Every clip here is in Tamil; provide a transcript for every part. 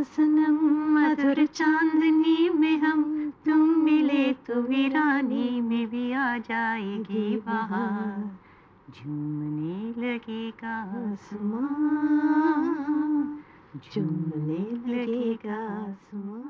सनम मधुर चांदनी में हम तुम मिले तो वीरानी में भी आ जाएगी बहार झूमने लगेगा आसमां झूमने लगेगा आसमां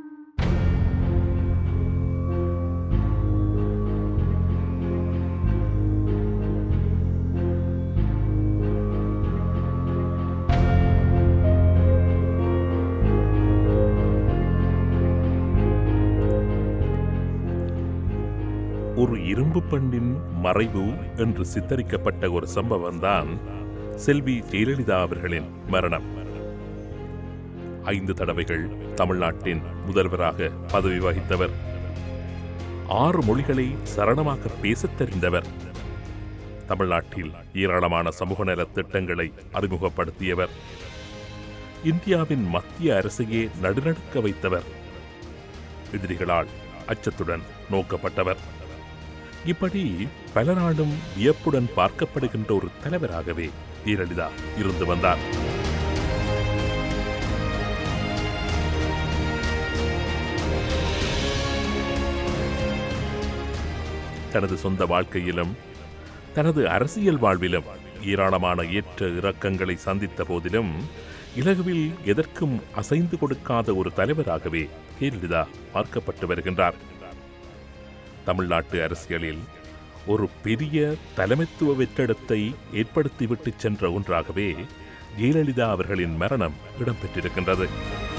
ஒரு இரும்பு பெண்ணின் மறைவு என்று சித்தரிக்கப்பட்ட ஒரு சம்பவம்தான் செல்வி ஜெயலலிதா அவர்களின் மரணம் ஐந்து தடவைகள் தமிழ்நாட்டின் முதல்வராக பதவி வகித்தவர் ஆறு மொழிகளை சரணமாக பேசத் தெரிந்தவர் தமிழ்நாட்டில் ஏராளமான சமூக நலத் திட்டங்களை அறிமுகப்படுத்தியவர் இந்தியாவின் மத்திய அரசையே நடுநடுக்க வைத்தவர் எதிரிகளால் அச்சத்துடன் நோக்கப்பட்டவர் இப்படி பல நாளும் வியப்புடன் பார்க்கப்படுகின்ற ஒரு தலைவராகவே ஜெயலலிதா இருந்து வந்தார் தனது சொந்த வாழ்க்கையிலும் தனது அரசியல் வாழ்விலும் ஏராளமான ஏற்ற இறக்கங்களை சந்தித்த போதிலும் இலகுவில் எதற்கும் அசைந்து கொடுக்காத ஒரு தலைவராகவே ஜெயலலிதா பார்க்கப்பட்டு வருகின்றார் தமிழ்நாட்டு அரசியலில் ஒரு பெரிய தலைமைத்துவ வெற்றிடத்தை ஏற்படுத்திவிட்டு சென்ற ஒன்றாகவே ஜெயலலிதா அவர்களின் மரணம் இடம்பெற்றிருக்கின்றது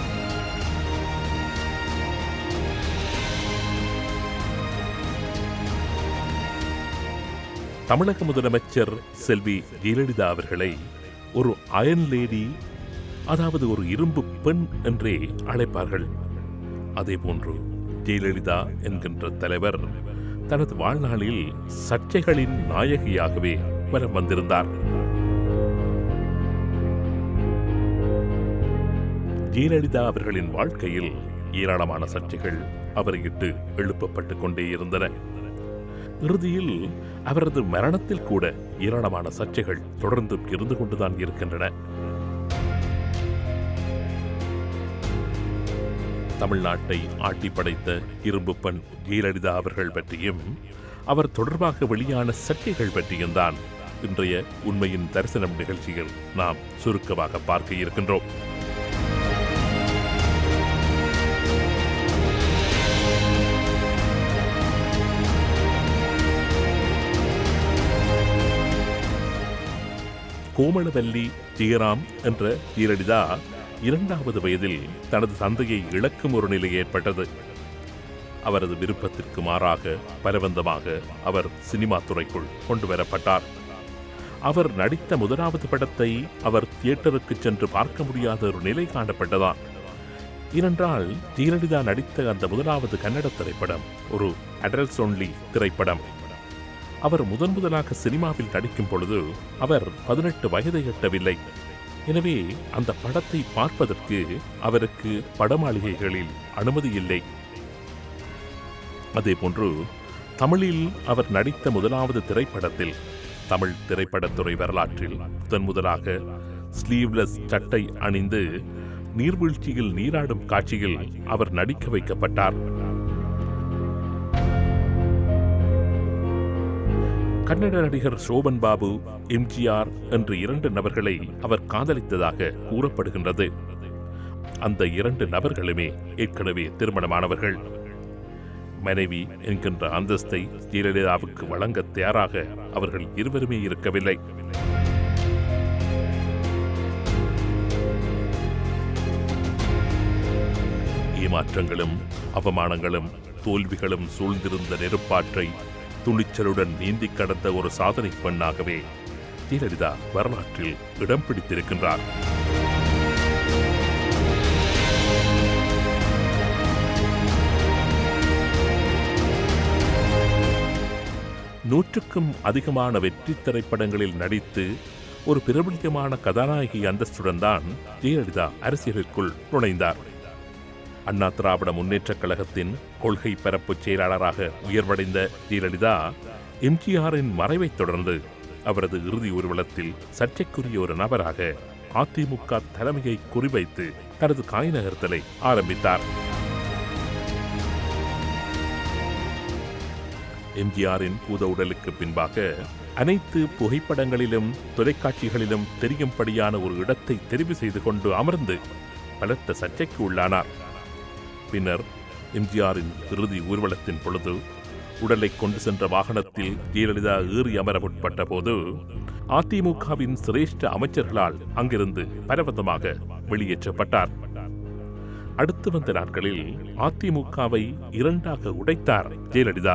தமிழக முதலமைச்சர் செல்வி ஜெயலலிதா அவர்களை ஒரு அயன் லேடி அதாவது ஒரு இரும்பு பெண் என்றே அழைப்பார்கள் அதேபோன்று ஜெயலலிதா என்கின்ற தலைவர் தனது வாழ்நாளில் சர்ச்சைகளின் நாயகியாகவே வலம் வந்திருந்தார் ஜெயலலிதா அவர்களின் வாழ்க்கையில் ஏராளமான சர்ச்சைகள் அவரை இட்டு எழுப்பப்பட்டுக் கொண்டே இருந்தன இறுதியில் அவரது மரணத்தில் கூட ஏராளமான சர்ச்சைகள் தொடர்ந்தும் இருந்து கொண்டுதான் இருக்கின்றன தமிழ்நாட்டை ஆட்டி படைத்த இரும்பு பெண் ஜெயலலிதா அவர்கள் பற்றியும் அவர் தொடர்பாக வெளியான சர்ச்சைகள் பற்றியும் தான் இன்றைய உண்மையின் தரிசனம் நிகழ்ச்சியில் நாம் சுருக்கமாக பார்க்க இருக்கின்றோம் கோமளவல்லி ஜெயராம் என்ற ஜெயலலிதா இரண்டாவது வயதில் தனது தந்தையை இழக்கும் ஒரு நிலை ஏற்பட்டது அவரது விருப்பத்திற்கு மாறாக பலவந்தமாக அவர் சினிமா துறைக்குள் கொண்டு வரப்பட்டார் அவர் நடித்த முதலாவது படத்தை அவர் தியேட்டருக்கு சென்று பார்க்க முடியாத ஒரு நிலை காணப்பட்டதாம் ஏனென்றால் ஜெயலலிதா நடித்த அந்த முதலாவது கன்னட திரைப்படம் ஒரு அடல்ட்ஸ் ஒன்லி திரைப்படம் அவர் முதன் முதலாக சினிமாவில் நடிக்கும் பொழுது அவர் பதினெட்டு வயதை எட்டவில்லை எனவே அந்த படத்தை பார்ப்பதற்கு அவருக்கு படமாளிகைகளில் அனுமதி இல்லை அதேபோன்று தமிழில் அவர் நடித்த முதலாவது திரைப்படத்தில் தமிழ் திரைப்படத்துறை வரலாற்றில் முதன் முதலாக ஸ்லீவ்லெஸ் சட்டை அணிந்து நீர்வீழ்ச்சியில் நீராடும் காட்சியில் அவர் நடிக்க வைக்கப்பட்டார் கன்னட நடிகர் சோபன் பாபு எம்ஜிஆர் என்று இரண்டு நபர்களை அவர் காதலித்ததாக கூறப்படுகின்றது அந்த இரண்டு நபர்களுமே ஏற்கனவே திருமணமானவர்கள் மனைவி என்கின்ற அந்தஸ்தை ஜெயலலிதாவுக்கு வழங்க தயாராக அவர்கள் இருவருமே இருக்கவில்லை ஏமாற்றங்களும் அவமானங்களும் தோல்விகளும் சூழ்ந்திருந்த நெருப்பாற்றை துணிச்சலுடன் நீந்திக் கடந்த ஒரு சாதனை பெண்ணாகவே ஜெயலலிதா வரலாற்றில் இடம் பிடித்திருக்கின்றார் நூற்றுக்கும் அதிகமான வெற்றி திரைப்படங்களில் நடித்து ஒரு பிரபலியமான கதாநாயகி அந்தஸ்துடன் தான் ஜெயலலிதா அரசியலுக்குள் நுழைந்தார் அண்ணா திராவிட முன்னேற்றக் கழகத்தின் கொள்கை பரப்பு செயலாளராக உயர்வடைந்த ஜெயலலிதா எம்ஜிஆரின் மறைவைத் தொடர்ந்து அவரது இறுதி ஊர்வலத்தில் சர்ச்சைக்குரிய ஒரு நபராக அதிமுக தலைமையை குறிவைத்து தனது காய் நகர்த்தலை ஆரம்பித்தார் எம்ஜிஆரின் பூத உடலுக்கு பின்பாக அனைத்து புகைப்படங்களிலும் தொலைக்காட்சிகளிலும் தெரியும்படியான ஒரு இடத்தை தெரிவு செய்து கொண்டு அமர்ந்து பலத்த சர்ச்சைக்கு உள்ளானார் பின்னர் எம்ஜிஆரின் இறுதி ஊர்வலத்தின் பொழுது உடலை கொண்டு சென்ற வாகனத்தில் ஜெயலலிதா ஏறி அமர முற்பட்ட போது அதிமுகவின் சிரேஷ்ட அமைச்சர்களால் அங்கிருந்து பரவசமாக வெளியேற்றப்பட்டார் அடுத்து வந்த நாட்களில் அதிமுகவை இரண்டாக உடைத்தார் ஜெயலலிதா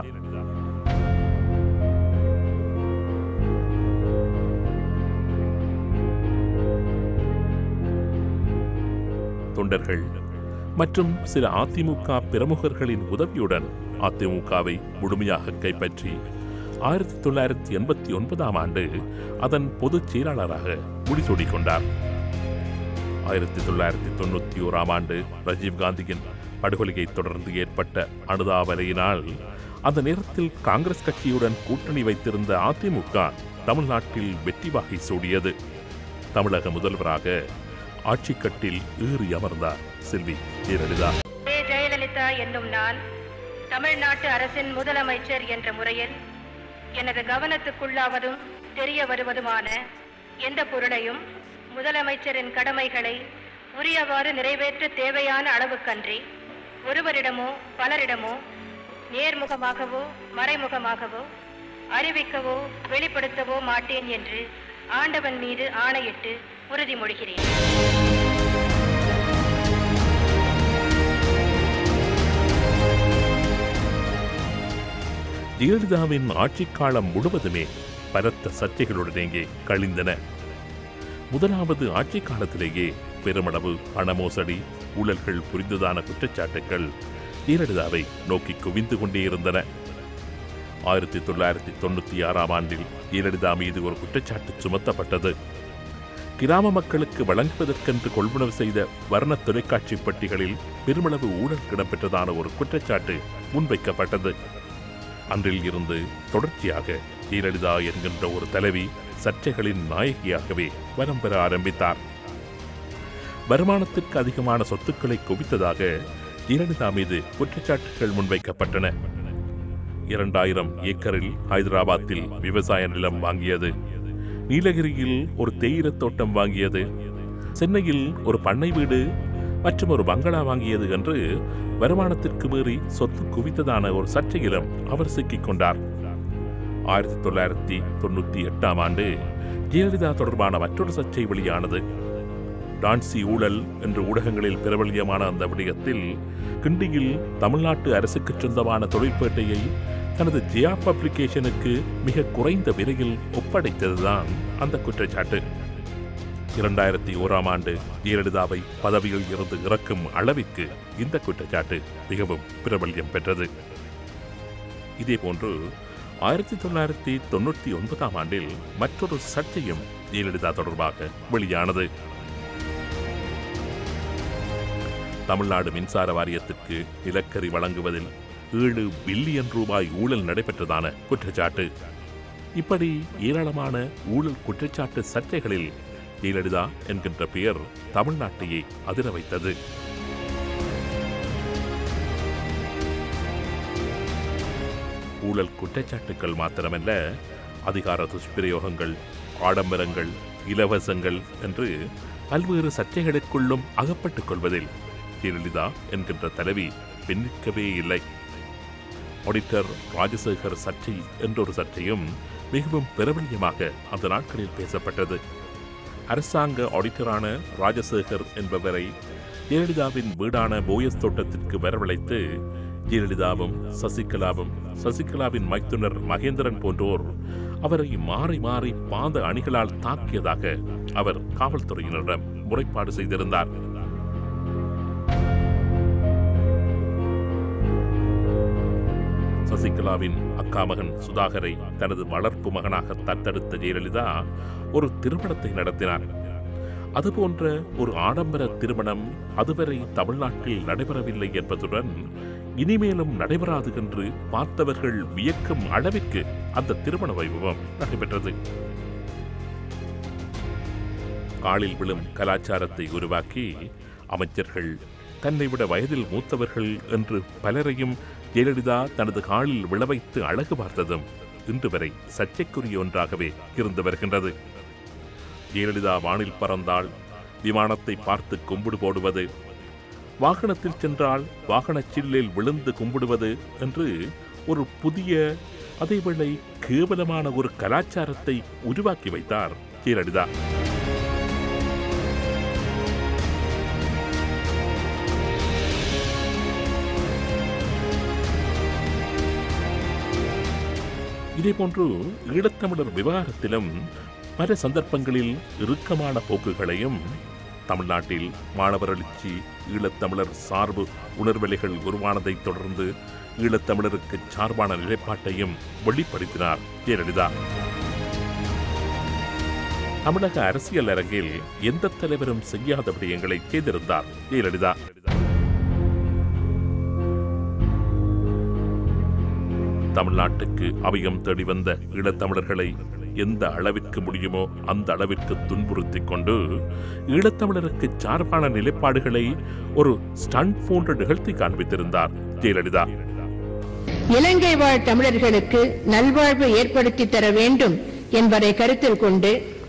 தொண்டர்கள் மற்றும் சில அதிமுக பிரமுகர்களின் உதவியுடன் அதிமுகவை முழுமையாக கைப்பற்றி ஆயிரத்தி தொள்ளாயிரத்தி எண்பத்தி ஒன்பதாம் ஆண்டு அதன் பொதுச் செயலாளராக முடிசூடிக் கொண்டார் ஆயிரத்தி தொள்ளாயிரத்தி தொண்ணூத்தி ஓராம் ஆண்டு ராஜீவ்காந்தியின் படுகொலையை தொடர்ந்து ஏற்பட்ட அனுதாபலையினால் அந்த நேரத்தில் காங்கிரஸ் கட்சியுடன் கூட்டணி வைத்திருந்த அதிமுக தமிழ்நாட்டில் வெற்றி வாகை சூடியது தமிழக முதல்வராக ஆட்சிக்கட்டில் ஏறி அமர்ந்தார் செல்வி ஜெயலலிதா ஏ ஜெயலலிதா என்னும் நான் தமிழ்நாட்டு அரசின் முதலமைச்சர் என்ற முறையில் எனது கவனத்துக்குள்ளாவதும் தெரிய வருவதுமான எந்த பொருளையும் முதலமைச்சரின் கடமைகளை உரியவாறு நிறைவேற்ற தேவையான அளவுக்கன்றி ஒருவரிடமோ பலரிடமோ நேர்முகமாகவோ மறைமுகமாகவோ அறிவிக்கவோ வெளிப்படுத்தவோ மாட்டேன் என்று ஆண்டவன் மீது ஆணையிட்டு உறுதிமொழிகிறேன் ஜெயலலிதாவின் ஆட்சிக் காலம் முழுவதுமே பலத்த சர்ச்சைகளுடனேயே கழிந்தன முதலாவது ஆட்சி காலத்திலேயே பெருமளவு பண மோசடி ஊழல்கள் புரிந்ததான குற்றச்சாட்டுகள் ஜெயலலிதாவை நோக்கி குவிந்து கொண்டே இருந்தன ஆயிரத்தி தொள்ளாயிரத்தி தொண்ணூத்தி ஆறாம் ஆண்டில் ஜெயலலிதா மீது ஒரு குற்றச்சாட்டு சுமத்தப்பட்டது கிராம மக்களுக்கு வழங்குவதற்கென்று கொள்வனவு செய்த வர்ண தொலைக்காட்சி பெட்டிகளில் பெருமளவு ஊழல் இடம்பெற்றதான ஒரு குற்றச்சாட்டு முன்வைக்கப்பட்டது அன்றில் இருந்து தொடர்ச்சியாக ஜெயலலிதா என்கின்ற ஒரு தலைவி சர்ச்சைகளின் நாயகியாகவே வலம் பெற ஆரம்பித்தார் வருமானத்திற்கு அதிகமான சொத்துக்களை குவித்ததாக ஜெயலலிதா மீது குற்றச்சாட்டுகள் முன்வைக்கப்பட்டன இரண்டாயிரம் ஏக்கரில் ஹைதராபாத்தில் விவசாய நிலம் வாங்கியது நீலகிரியில் ஒரு தேயிலத் தோட்டம் வாங்கியது சென்னையில் ஒரு பண்ணை வீடு மற்றும் ஒரு பங்களா வாங்கியது என்று வருமானத்திற்கு மீறி சொத்து குவித்ததான ஒரு சர்ச்சையிலும் அவர் சிக்கிக் கொண்டார் ஆயிரத்தி தொள்ளாயிரத்தி தொண்ணூத்தி எட்டாம் ஆண்டு ஜெயலலிதா தொடர்பான மற்றொரு சர்ச்சை வெளியானது டான்சி ஊழல் என்று ஊடகங்களில் பிரபல்யமான அந்த விடயத்தில் கிண்டியில் தமிழ்நாட்டு அரசுக்கு சொந்தமான தொழிற்பேட்டையை தனது ஜியா பப்ளிகேஷனுக்கு மிக குறைந்த விலையில் ஒப்படைத்ததுதான் அந்த குற்றச்சாட்டு இரண்டாயிரத்தி ஓராம் ஆண்டு ஜெயலலிதாவை பதவியில் இருந்து இறக்கும் அளவிற்கு இந்த குற்றச்சாட்டு மிகவும் பிரபல்யம் பெற்றது இதேபோன்று ஆயிரத்தி தொள்ளாயிரத்தி தொண்ணூற்றி ஒன்பதாம் ஆண்டில் மற்றொரு சர்ச்சையும் ஜெயலலிதா தொடர்பாக வெளியானது தமிழ்நாடு மின்சார வாரியத்திற்கு நிலக்கரி வழங்குவதில் ஏழு பில்லியன் ரூபாய் ஊழல் நடைபெற்றதான குற்றச்சாட்டு இப்படி ஏராளமான ஊழல் குற்றச்சாட்டு சர்ச்சைகளில் ஜெயலலிதா என்கின்ற பெயர் தமிழ்நாட்டையே அதிர வைத்தது ஊழல் குற்றச்சாட்டுக்கள் மாத்திரமல்ல அதிகார துஷ்பிரயோகங்கள் ஆடம்பரங்கள் இலவசங்கள் என்று பல்வேறு சர்ச்சைகளுக்குள்ளும் அகப்பட்டுக் கொள்வதில் ஜெயலலிதா என்கின்ற தலைவி பின்னிற்கவே இல்லை ஆடிட்டர் ராஜசேகர் சர்ச்சை என்றொரு சர்ச்சையும் மிகவும் பிரபல்யமாக அந்த நாட்களில் பேசப்பட்டது அரசாங்க ஆடிட்டரான ராஜசேகர் என்பவரை ஜெயலலிதாவின் வீடான போயஸ் தோட்டத்திற்கு வரவழைத்து ஜெயலலிதாவும் சசிகலாவும் சசிகலாவின் மைத்துனர் மகேந்திரன் போன்றோர் அவரை மாறி மாறி பாத அணிகளால் தாக்கியதாக அவர் காவல்துறையினரிடம் முறைப்பாடு செய்திருந்தார் சசிகலாவின் அக்கா மகன் சுதாகரை தனது வளர்ப்பு மகனாக தத்தெடுத்த ஜெயலலிதா ஒரு திருமணத்தை நடத்தினார் அதுபோன்ற ஒரு ஆடம்பர திருமணம் அதுவரை தமிழ்நாட்டில் நடைபெறவில்லை என்பதுடன் இனிமேலும் நடைபெறாது என்று பார்த்தவர்கள் வியக்கும் அளவிற்கு அந்த திருமண வைபவம் நடைபெற்றது காலில் விழும் கலாச்சாரத்தை உருவாக்கி அமைச்சர்கள் தன்னை விட வயதில் மூத்தவர்கள் என்று பலரையும் ஜெயலலிதா தனது காலில் விழவைத்து அழகு பார்த்ததும் இன்று வரை சர்ச்சைக்குரிய ஒன்றாகவே இருந்து வருகின்றது ஜெயலலிதா வானில் பறந்தால் விமானத்தை பார்த்து கும்பிடு போடுவது வாகனத்தில் சென்றால் வாகனச் சில்லில் விழுந்து கும்பிடுவது என்று ஒரு புதிய அதேவேளை கேவலமான ஒரு கலாச்சாரத்தை உருவாக்கி வைத்தார் ஜெயலலிதா இதேபோன்று ஈழத்தமிழர் விவகாரத்திலும் பல சந்தர்ப்பங்களில் இறுக்கமான போக்குகளையும் தமிழ்நாட்டில் மாணவர் எழுச்சி ஈழத்தமிழர் சார்பு உணர்வெளிகள் உருவானதைத் தொடர்ந்து ஈழத்தமிழருக்கு சார்பான நிலைப்பாட்டையும் வெளிப்படுத்தினார் ஜெயலலிதா தமிழக அரசியல் அரங்கில் எந்த தலைவரும் செய்யாத விடயங்களை செய்திருந்தார் ஜெயலலிதா தமிழ்நாட்டுக்கு அபயம் தேடி வந்த ஈழத்தமிழர்களை எந்த அளவிற்கு முடியுமோ அந்த அளவிற்கு துன்புறுத்திக் கொண்டு ஈழத்தமிழருக்கு சார்பான நிலைப்பாடுகளை ஒரு ஸ்டண்ட் போன்று நிகழ்த்தி காண்பித்திருந்தார் ஜெயலலிதா இலங்கை வாழ் தமிழர்களுக்கு நல்வாழ்வு ஏற்படுத்தி தர வேண்டும் என்பதை கருத்தில் கொண்டு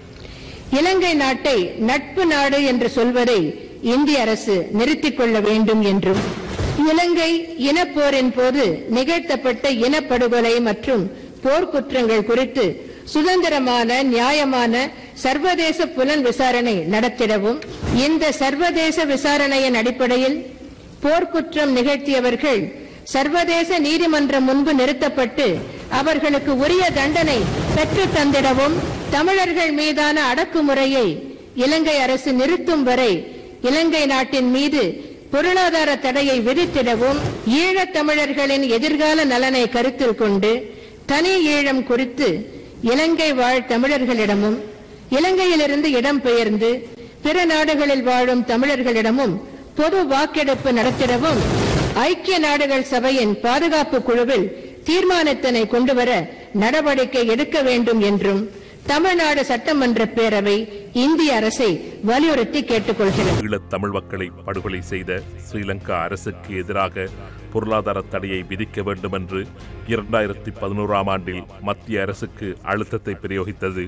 இலங்கை நாட்டை நட்பு நாடு என்று சொல்வதை இந்திய அரசு நிறுத்திக் கொள்ள வேண்டும் என்றும் இலங்கை இனப்போரின் போது நிகழ்த்தப்பட்ட இனப்படுகொலை மற்றும் போர்க்குற்றங்கள் குறித்து சுதந்திரமான நியாயமான சர்வதேச புலன் விசாரணை நடத்திடவும் இந்த சர்வதேச விசாரணையின் அடிப்படையில் போர்க்குற்றம் நிகழ்த்தியவர்கள் சர்வதேச நீதிமன்றம் முன்பு நிறுத்தப்பட்டு அவர்களுக்கு உரிய தண்டனை பெற்றுத் தந்திடவும் தமிழர்கள் மீதான அடக்குமுறையை இலங்கை அரசு நிறுத்தும் வரை இலங்கை நாட்டின் மீது பொருளாதார தடையை விதித்திடவும் ஈழத் தமிழர்களின் எதிர்கால நலனை கருத்தில் கொண்டு தனி ஈழம் குறித்து இலங்கை வாழ் தமிழர்களிடமும் இலங்கையிலிருந்து இடம்பெயர்ந்து பிற நாடுகளில் வாழும் தமிழர்களிடமும் பொது வாக்கெடுப்பு நடத்திடவும் ஐக்கிய நாடுகள் சபையின் பாதுகாப்பு குழுவில் தீர்மானத்தினை கொண்டுவர நடவடிக்கை எடுக்க வேண்டும் என்றும் தமிழ்நாடு சட்டமன்ற பேரவை இந்திய அரசை வலியுறுத்தி கேட்டுக்கொள்கிறது ஈழத் தமிழ் மக்களை படுகொலை செய்த ஸ்ரீலங்கா அரசுக்கு எதிராக பொருளாதார தடையை விதிக்க வேண்டும் என்று இரண்டாயிரத்தி பதினோராம் ஆண்டில் மத்திய அரசுக்கு அழுத்தத்தை பிரயோகித்தது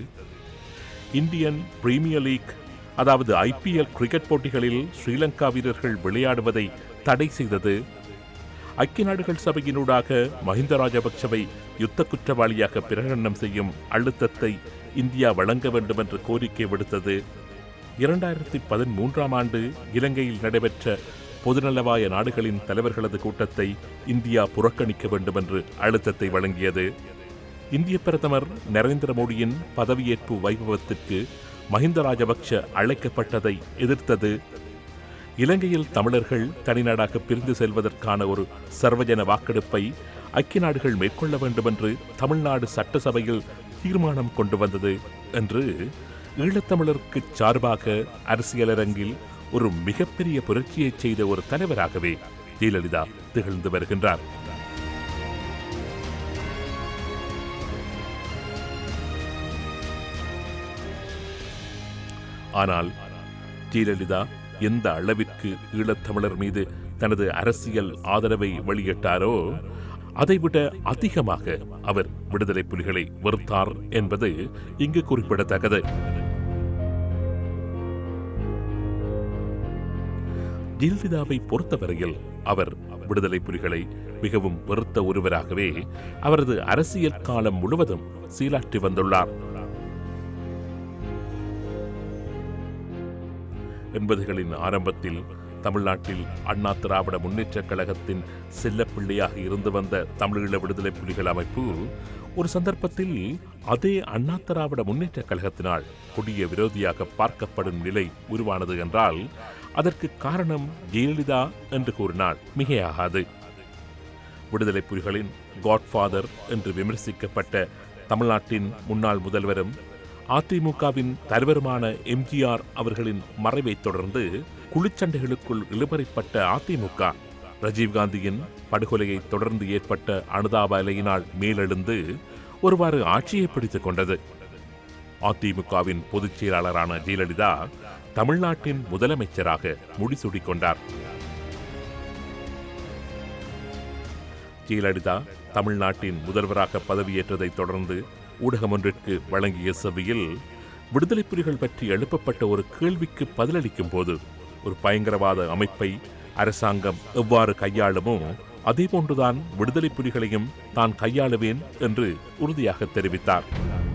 இந்தியன் பிரீமியர் லீக் அதாவது ஐபிஎல் கிரிக்கெட் போட்டிகளில் ஸ்ரீலங்கா வீரர்கள் விளையாடுவதை தடை செய்தது ஐக்கிய நாடுகள் சபையினூடாக மஹிந்த ராஜபக்சவை யுத்த குற்றவாளியாக பிரகடனம் செய்யும் அழுத்தத்தை இந்தியா வழங்க வேண்டும் என்று கோரிக்கை விடுத்தது இரண்டாயிரத்தி பதிமூன்றாம் ஆண்டு இலங்கையில் நடைபெற்ற பொதுநலவாய நாடுகளின் தலைவர்களது கூட்டத்தை இந்தியா புறக்கணிக்க வேண்டும் என்று அழுத்தத்தை வழங்கியது இந்திய பிரதமர் நரேந்திர மோடியின் பதவியேற்பு வைபவத்திற்கு மஹிந்த ராஜபக்ஷ அழைக்கப்பட்டதை எதிர்த்தது இலங்கையில் தமிழர்கள் தனிநாடாக பிரிந்து செல்வதற்கான ஒரு சர்வஜன வாக்கெடுப்பை ஐக்கிய நாடுகள் மேற்கொள்ள வேண்டும் என்று தமிழ்நாடு சட்டசபையில் தீர்மானம் கொண்டு வந்தது என்று ஈழத்தமிழருக்கு சார்பாக அரசியலரங்கில் ஒரு மிகப்பெரிய புரட்சியை செய்த ஒரு தலைவராகவே ஜெயலலிதா திகழ்ந்து வருகின்றார் ஆனால் ஜெயலலிதா எந்த அளவிற்கு ஈழத்தமிழர் மீது தனது அரசியல் ஆதரவை வெளியிட்டாரோ அதைவிட அதிகமாக அவர் விடுதலை புலிகளை வெறுத்தார் என்பது இங்கு குறிப்பிடத்தக்கது ஜெயலலிதாவை பொறுத்தவரையில் அவர் விடுதலை புலிகளை மிகவும் வெறுத்த ஒருவராகவே அவரது அரசியல் காலம் முழுவதும் சீலாற்றி வந்துள்ளார் எண்பதுகளின் ஆரம்பத்தில் தமிழ்நாட்டில் அண்ணா திராவிட முன்னேற்றக் கழகத்தின் செல்லப்பிள்ளையாக இருந்து வந்த தமிழீழ விடுதலை புலிகள் அமைப்பு ஒரு சந்தர்ப்பத்தில் அதே அண்ணா திராவிட முன்னேற்றக் கழகத்தினால் கொடிய விரோதியாக பார்க்கப்படும் நிலை உருவானது என்றால் அதற்கு காரணம் ஜெயலலிதா என்று கூறினால் மிகையாகாது விடுதலை புலிகளின் காட்ஃபாதர் என்று விமர்சிக்கப்பட்ட தமிழ்நாட்டின் முன்னாள் முதல்வரும் அதிமுகவின் தலைவருமான எம்ஜிஆர் அவர்களின் மறைவைத் தொடர்ந்து குளிச்சண்டைகளுக்குள் இழுபறிப்பட்ட அதிமுக ராஜீவ்காந்தியின் படுகொலையை தொடர்ந்து ஏற்பட்ட அனுதாப அலையினால் மேலெழுந்து ஒருவாறு ஆட்சியை பிடித்துக் கொண்டது அதிமுகவின் பொதுச் செயலாளரான ஜெயலலிதா தமிழ்நாட்டின் முதலமைச்சராக முடிசூடிக் கொண்டார் ஜெயலலிதா தமிழ்நாட்டின் முதல்வராக பதவியேற்றதைத் தொடர்ந்து ஊடகம் ஒன்றிற்கு வழங்கிய செவ்வியில் விடுதலை புலிகள் பற்றி எழுப்பப்பட்ட ஒரு கேள்விக்கு பதிலளிக்கும் போது ஒரு பயங்கரவாத அமைப்பை அரசாங்கம் எவ்வாறு கையாளுமோ அதேபோன்றுதான் விடுதலை புலிகளையும் தான் கையாளுவேன் என்று உறுதியாக தெரிவித்தார்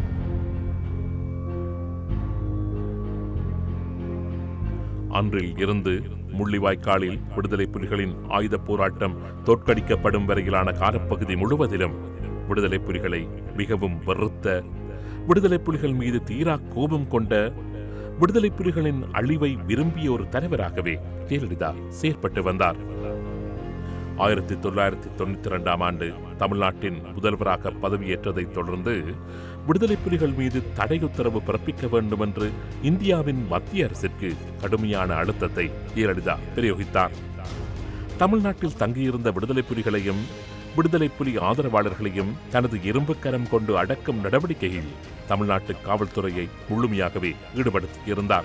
அன்றில் இருந்து முள்ளிவாய்க்காலில் விடுதலை புலிகளின் ஆயுத போராட்டம் தோற்கடிக்கப்படும் வரையிலான காலப்பகுதி முழுவதிலும் விடுதலை புலிகளை மிகவும் வெறுத்த விடுதலை புலிகள் மீது தீரா கோபம் கொண்ட விடுதலை புலிகளின் அழிவை விரும்பிய ஒரு தலைவராகவே ஜெயலலிதா செயற்பட்டு வந்தார் ஆயிரத்தி தொள்ளாயிரத்தி தொண்ணூத்தி இரண்டாம் ஆண்டு தமிழ்நாட்டின் முதல்வராக பதவியேற்றதைத் தொடர்ந்து விடுதலை புலிகள் மீது தடை உத்தரவு பிறப்பிக்க வேண்டும் என்று இந்தியாவின் மத்திய அரசிற்கு கடுமையான அழுத்தத்தை ஜெயலலிதா பிரயோகித்தார் தமிழ்நாட்டில் தங்கியிருந்த விடுதலை புலிகளையும் விடுதலை புலி ஆதரவாளர்களையும் தனது இரும்பு கரம் கொண்டு அடக்கும் நடவடிக்கையில் தமிழ்நாட்டு காவல்துறையை முழுமையாகவே ஈடுபடுத்தியிருந்தார்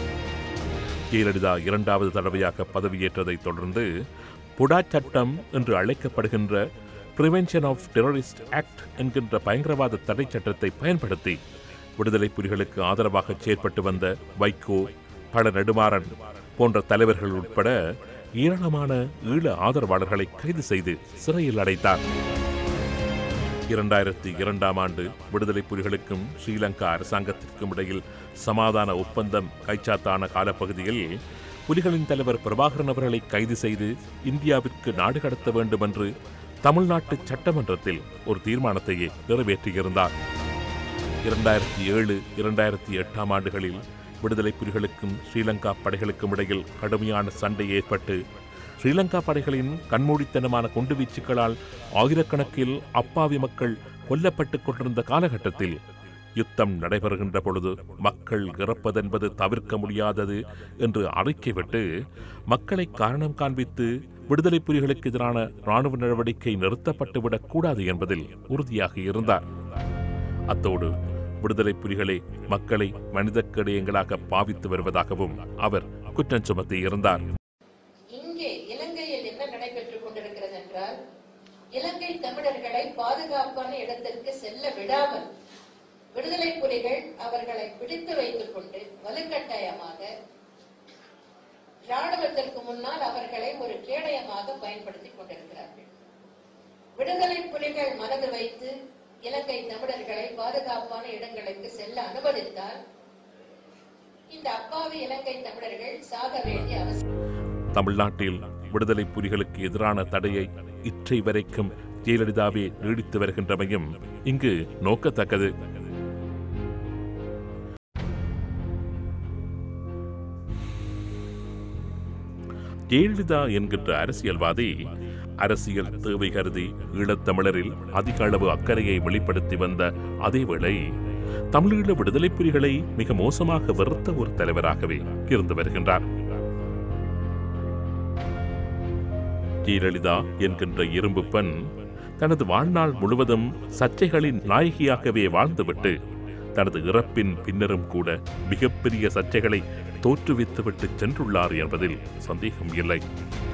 ஜெயலலிதா இரண்டாவது தடவையாக பதவியேற்றதைத் தொடர்ந்து புடா சட்டம் என்று அழைக்கப்படுகின்ற பிரிவென்ஷன் ஆஃப் டெரரிஸ்ட் ஆக்ட் என்கின்ற பயங்கரவாத தடை சட்டத்தை பயன்படுத்தி விடுதலை புலிகளுக்கு ஆதரவாக செயற்பட்டு வந்த வைகோ பல நெடுமாறன் போன்ற தலைவர்கள் உட்பட ஏராளமான ஈழ ஆதரவாளர்களை கைது செய்து சிறையில் அடைத்தார் இரண்டாயிரத்தி இரண்டாம் ஆண்டு விடுதலை புலிகளுக்கும் ஸ்ரீலங்கா அரசாங்கத்திற்கும் இடையில் சமாதான ஒப்பந்தம் கைச்சாத்தான காலப்பகுதியில் புலிகளின் தலைவர் பிரபாகரன் அவர்களை கைது செய்து இந்தியாவிற்கு நாடு கடத்த வேண்டும் என்று தமிழ்நாட்டு சட்டமன்றத்தில் ஒரு தீர்மானத்தையே நிறைவேற்றியிருந்தார் இரண்டாயிரத்தி ஏழு இரண்டாயிரத்தி எட்டாம் ஆண்டுகளில் விடுதலை புலிகளுக்கும் ஸ்ரீலங்கா படைகளுக்கும் இடையில் கடுமையான சண்டை ஏற்பட்டு ஸ்ரீலங்கா படைகளின் கண்மூடித்தனமான குண்டுவீச்சுகளால் ஆயிரக்கணக்கில் அப்பாவி மக்கள் கொல்லப்பட்டுக் கொண்டிருந்த காலகட்டத்தில் யுத்தம் நடைபெறுகின்ற பொழுது மக்கள் இறப்பதென்பது தவிர்க்க முடியாதது என்று அறிக்கை விட்டு மக்களை காரணம் காண்பித்து விடுதலை புலிகளுக்கு எதிரான ராணுவ நடவடிக்கை நிறுத்தப்பட்டுவிடக் கூடாது என்பதில் உறுதியாக இருந்தார் அத்தோடு விடுதலை புலிகளே மக்களை மனிதக்கடியங்களாக பாவித்து வருவதாகவும் அவர் குற்றம் சுமத்தி இருந்தார் இங்கே இலங்கையில் என்ன நடைபெற்றுக் கொண்டிருக்கிறது என்றால் இலங்கை தமிழர்களை பாதுகாப்பான இடத்திற்கு செல்ல விடாமல் விடுதலை புலிகள் அவர்களை பிடித்து வைத்துக் கொண்டு வலுக்கட்டாயமாக ராணுவத்திற்கு முன்னால் அவர்களை ஒரு கேடயமாக பயன்படுத்திக் கொண்டிருக்கிறார்கள் விடுதலை புலிகள் மனது வைத்து இலங்கை தமிழர்களை பாதுகாப்பான இடங்களுக்கு செல்ல அனுமதித்தால் இந்த அப்பாவி இலங்கை தமிழர்கள் சாக வேண்டிய அவசியம் தமிழ்நாட்டில் விடுதலை புலிகளுக்கு எதிரான தடையை இற்றை வரைக்கும் ஜெயலலிதாவே நீடித்து வருகின்றமையும் இங்கு நோக்கத்தக்கது ஜெயலலிதா என்கின்ற அரசியல்வாதி அரசியல் தேவை கருதி ஈழத்தமிழரில் அதிக அளவு அக்கறையை வெளிப்படுத்தி வந்த அதேவேளை தமிழீழ விடுதலை புலிகளை மிக மோசமாக வெறுத்த ஒரு தலைவராகவே இருந்து வருகின்றார் ஜெயலலிதா என்கின்ற இரும்பு பெண் தனது வாழ்நாள் முழுவதும் சர்ச்சைகளின் நாயகியாகவே வாழ்ந்துவிட்டு தனது இறப்பின் பின்னரும் கூட மிகப்பெரிய சர்ச்சைகளை தோற்றுவித்துவிட்டு சென்றுள்ளார் என்பதில் சந்தேகம் இல்லை